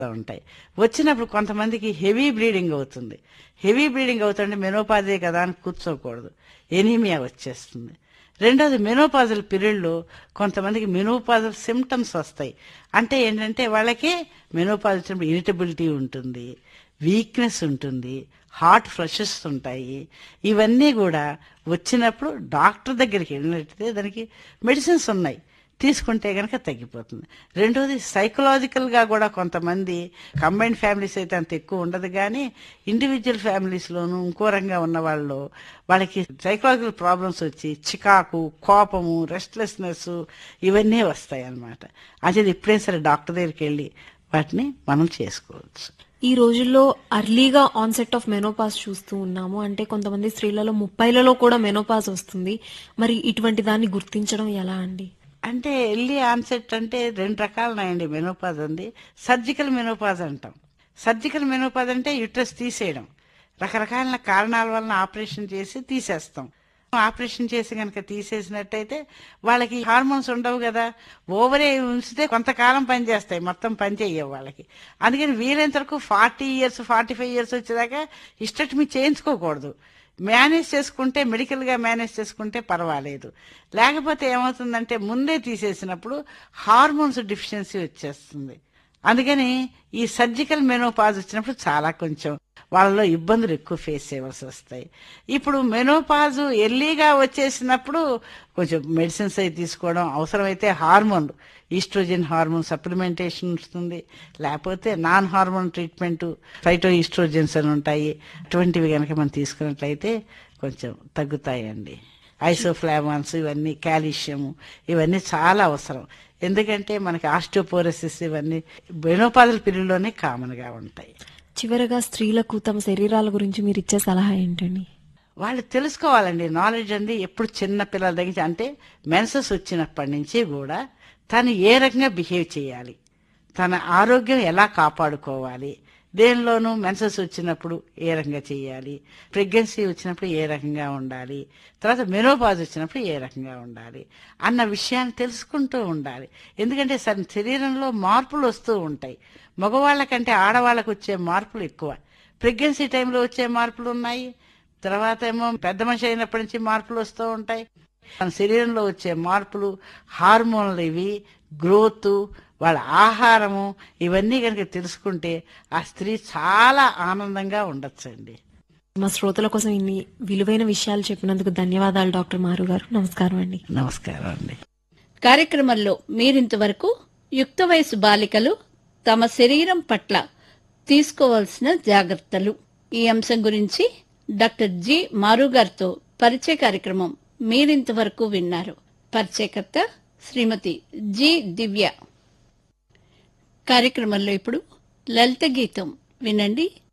ఉంటాయి వచ్చినప్పుడు కొంతమందికి హెవీ బ్లీడింగ్ అవుతుంది హెవీ బ్లీడింగ్ అవుతుంటే మెనోపాజే కదా అని కూర్చోకూడదు ఎనీమియా వచ్చేస్తుంది రెండోది మెనోపాజల్ పీరియడ్లో కొంతమందికి మెనోపాజల్ సిమ్టమ్స్ వస్తాయి అంటే ఏంటంటే వాళ్ళకి మెనోపాజ్ వచ్చినప్పుడు ఇరిటబిలిటీ ఉంటుంది వీక్నెస్ ఉంటుంది హార్ట్ ఫ్లషెస్ ఉంటాయి ఇవన్నీ కూడా వచ్చినప్పుడు డాక్టర్ దగ్గరికి వెళ్ళినట్టయితే దానికి మెడిసిన్స్ ఉన్నాయి తీసుకుంటే కనుక తగ్గిపోతుంది రెండోది సైకలాజికల్గా కూడా కొంతమంది కంబైన్డ్ ఫ్యామిలీస్ అయితే అంత ఎక్కువ ఉండదు కానీ ఇండివిజువల్ ఫ్యామిలీస్లోనూ ఇంకో రంగా ఉన్న వాళ్ళు వాళ్ళకి సైకలాజికల్ ప్రాబ్లమ్స్ వచ్చి చికాకు కోపము రెస్ట్లెస్నెస్ ఇవన్నీ వస్తాయి అన్నమాట అది ఎప్పుడైనా సరే డాక్టర్ దగ్గరికి వెళ్ళి వాటిని మనం చేసుకోవచ్చు ఈ రోజుల్లో అర్లీగా ఆన్సెట్ ఆఫ్ మెనోపాస్ చూస్తూ ఉన్నాము అంటే కొంతమంది స్త్రీలలో ముప్పైలలో కూడా మెనోపాస్ వస్తుంది మరి ఇటువంటి దాన్ని గుర్తించడం ఎలా అండి అంటే ఎల్లి ఆన్సెట్ అంటే రెండు రకాలున్నాయండి మెనోపాజ్ ఉంది సర్జికల్ మెనోపాజ్ అంటాం సర్జికల్ మెనోపాజ్ అంటే యుట్రస్ తీసేయడం రకరకాల కారణాల వలన ఆపరేషన్ చేసి తీసేస్తాం ఆపరేషన్ చేసి కనుక తీసేసినట్టయితే వాళ్ళకి హార్మోన్స్ ఉండవు కదా ఓవరే ఉంచితే కొంతకాలం పనిచేస్తాయి మొత్తం పని చేయవు వాళ్ళకి అందుకని వీలైనంత వరకు forty years forty five years వచ్చేదాకా ఇష్టమి చేయించుకోకూడదు మేనేజ్ చేసుకుంటే మెడికల్గా మేనేజ్ చేసుకుంటే పర్వాలేదు లేకపోతే ఏమవుతుందంటే ముందే తీసేసినప్పుడు హార్మోన్స్ డిఫిషియన్సీ వచ్చేస్తుంది అందుకని ఈ సర్జికల్ మెనోపాజ్ వచ్చినప్పుడు చాలా కొంచెం వాళ్ళలో ఇబ్బందులు ఎక్కువ ఫేస్ చేయవలసి వస్తాయి ఇప్పుడు మెనోపాజ్ ఎర్లీగా వచ్చేసినప్పుడు కొంచెం మెడిసిన్స్ అవి తీసుకోవడం అవసరమైతే హార్మోన్లు ఈస్ట్రోజన్ హార్మోన్ సప్లిమెంటేషన్ వస్తుంది లేకపోతే non hormone treatment phytoestrogens అని ఉంటాయి అటువంటివి కనుక మనం తీసుకున్నట్లయితే కొంచెం తగ్గుతాయండి ఐసోఫ్లావాన్స్ ఇవన్నీ కాల్షియం ఇవన్నీ చాలా అవసరం ఎందుకంటే మనకి ఆస్టియోపోరోసిస్ ఇవన్నీ బెనోపాజల్ పీరియడ్లోనే కామన్గా ఉంటాయి చివరగా స్త్రీలకు తమ శరీరాల గురించి మీరు ఇచ్చే సలహా ఏంటండి వాళ్ళు తెలుసుకోవాలండి నాలెడ్జ్ అండి ఎప్పుడు చిన్న పిల్లల దగ్గర నుంచి- అంటే మెన్సెస్ వచ్చినప్పటి నుంచి కూడా తను ఏ రకంగా బిహేవ్ చేయాలి తన ఆరోగ్యం ఎలా కాపాడుకోవాలి దేనిలోనూ మెన్సెస్ వచ్చినప్పుడు ఏ రకంగా చేయాలి ప్రెగ్నెన్సీ వచ్చినప్పుడు ఏ రకంగా ఉండాలి తర్వాత మెనోపాజ్ వచ్చినప్పుడు ఏ రకంగా ఉండాలి అన్న విషయాన్ని తెలుసుకుంటూ ఉండాలి ఎందుకంటే స- శరీరంలో మార్పులు వస్తూ ఉంటాయి మగవాళ్ళ కంటే ఆడవాళ్ళకు వచ్చే మార్పులు ఎక్కువ ప్రెగ్నెన్సీ టైంలో వచ్చే మార్పులు ఉన్నాయి తర్వాత ఏమో పెద్ద మనిషి అయినప్పటి నుంచి మార్పులు వస్తూ ఉంటాయి మన శరీరంలో వచ్చే మార్పులు హార్మోన్లు ఇవి గ్రోత్ వాళ్ళ ఆహారము ఇవన్నీ కనుక తెలుసుకుంటే ఆ స్త్రీ చాలా ఆనందంగా ఉండొచ్చండి మా శ్రోతల కోసం ఇన్ని విలువైన విషయాలు చెప్పినందుకు ధన్యవాదాలు డాక్టర్ మారు గారు నమస్కారం అండి నమస్కారం అండి కార్యక్రమంలో మీరింతవరకు యుక్త వయసు బాలికలు తమ శరీరం పట్ల తీసుకోవాల్సిన జాగ్రత్తలు ఈ అంశం గురించి డాక్టర్ జి మారు గారితో పరిచయ కార్యక్రమం మీరింతవరకు విన్నారు పరిచయకర్త శ్రీమతి జి దివ్య కార్యక్రమంలో ఇప్పుడు లలిత గీతం వినండి